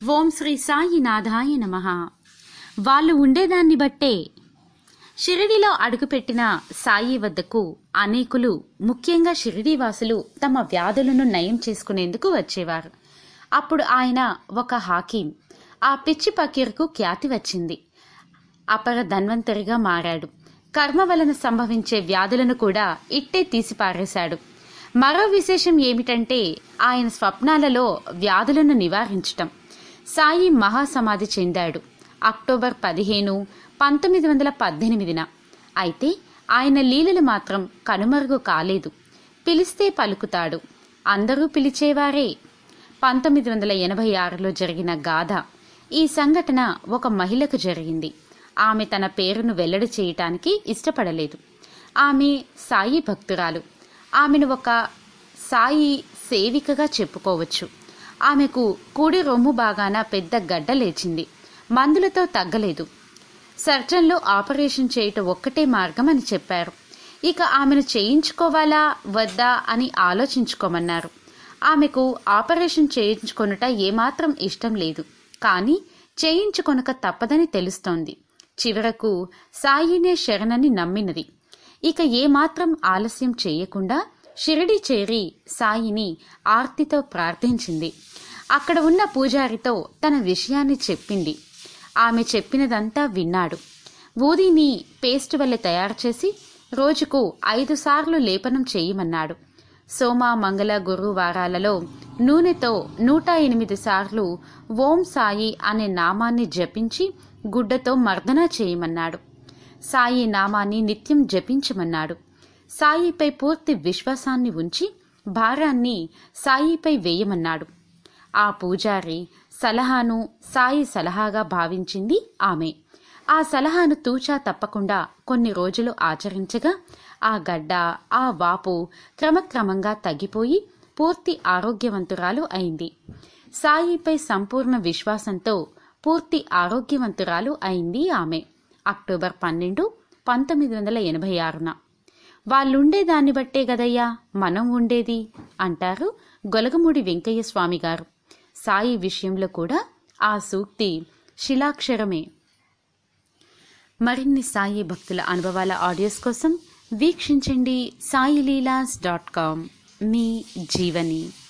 ఓం శ్రీ సాయినాథాయ నమ వాళ్ళు ఉండేదాన్ని బట్టే షిరిడిలో అడుగుపెట్టిన సాయి వద్దకు అనేకులు ముఖ్యంగా షిరిడీవాసులు తమ వ్యాధులను నయం చేసుకునేందుకు వచ్చేవారు అప్పుడు ఆయన ఒక హాకీం ఆ పిచ్చి పకీర్కు ఖ్యాతి వచ్చింది అపర ధన్వంతరిగా మారాడు కర్మ వలన సంభవించే వ్యాధులను కూడా ఇట్టే తీసిపారేశాడు మరో విశేషం ఏమిటంటే ఆయన స్వప్నాలలో వ్యాధులను నివారించటం సాయి మహాసమాధి చెందాడు అక్టోబర్ పదిహేను పంతొమ్మిది వందల పద్దెనిమిదిన అయితే ఆయన లీలలు మాత్రం కనుమరుగు కాలేదు పిలిస్తే పలుకుతాడు అందరూ పిలిచేవారే పంతొమ్మిది వందల ఎనభై ఆరులో జరిగిన గాథ ఈ సంఘటన ఒక మహిళకు జరిగింది ఆమె తన పేరును వెల్లడి చేయటానికి ఇష్టపడలేదు ఆమె సాయి భక్తురాలు ఆమెను ఒక సాయి సేవికగా చెప్పుకోవచ్చు ఆమెకు కూడి రొమ్ము బాగాన పెద్ద గడ్డ లేచింది మందులతో తగ్గలేదు సర్జన్లు ఆపరేషన్ చేయటం ఒక్కటే మార్గం అని చెప్పారు ఇక ఆమెను చేయించుకోవాలా వద్దా అని ఆలోచించుకోమన్నారు ఆమెకు ఆపరేషన్ చేయించుకొనుట ఏమాత్రం ఇష్టం లేదు కానీ చేయించుకొనక తప్పదని తెలుస్తోంది చివరకు సాయినే శరణని నమ్మినది ఇక ఏమాత్రం ఆలస్యం చేయకుండా షిరిడి చేరి సాయిని ఆర్తితో ప్రార్థించింది అక్కడ ఉన్న పూజారితో తన విషయాన్ని చెప్పింది ఆమె చెప్పినదంతా విన్నాడు ఊదిని పేస్ట్ వల్ల తయారు చేసి రోజుకు ఐదు సార్లు లేపనం చేయమన్నాడు సోమ మంగళ గురువారాలలో నూనెతో నూట ఎనిమిది సార్లు ఓం సాయి అనే నామాన్ని జపించి గుడ్డతో మర్దన చేయమన్నాడు సాయి నామాన్ని నిత్యం జపించమన్నాడు సాయిపై పూర్తి విశ్వాసాన్ని ఉంచి భారాన్ని సాయిపై వేయమన్నాడు ఆ పూజారి సలహాను సాయి సలహాగా భావించింది ఆమె ఆ సలహాను తూచా తప్పకుండా కొన్ని రోజులు ఆచరించగా ఆ గడ్డ ఆ వాపు క్రమక్రమంగా తగ్గిపోయి పూర్తి ఆరోగ్యవంతురాలు అయింది సాయిపై సంపూర్ణ విశ్వాసంతో పూర్తి ఆరోగ్యవంతురాలు అయింది ఆమె అక్టోబర్ పన్నెండు పంతొమ్మిది వందల ఎనభై ఆరున వాళ్ళుండే దాన్ని బట్టే గదయ్యా మనం ఉండేది అంటారు గొలగమూడి వెంకయ్య స్వామి గారు సాయి విషయంలో కూడా ఆ సూక్తి శిలాక్షరమే మరిన్ని సాయి భక్తుల అనుభవాల ఆడియోస్ కోసం వీక్షించండి సాయిలీలాస్ డాట్ కామ్ మీ జీవని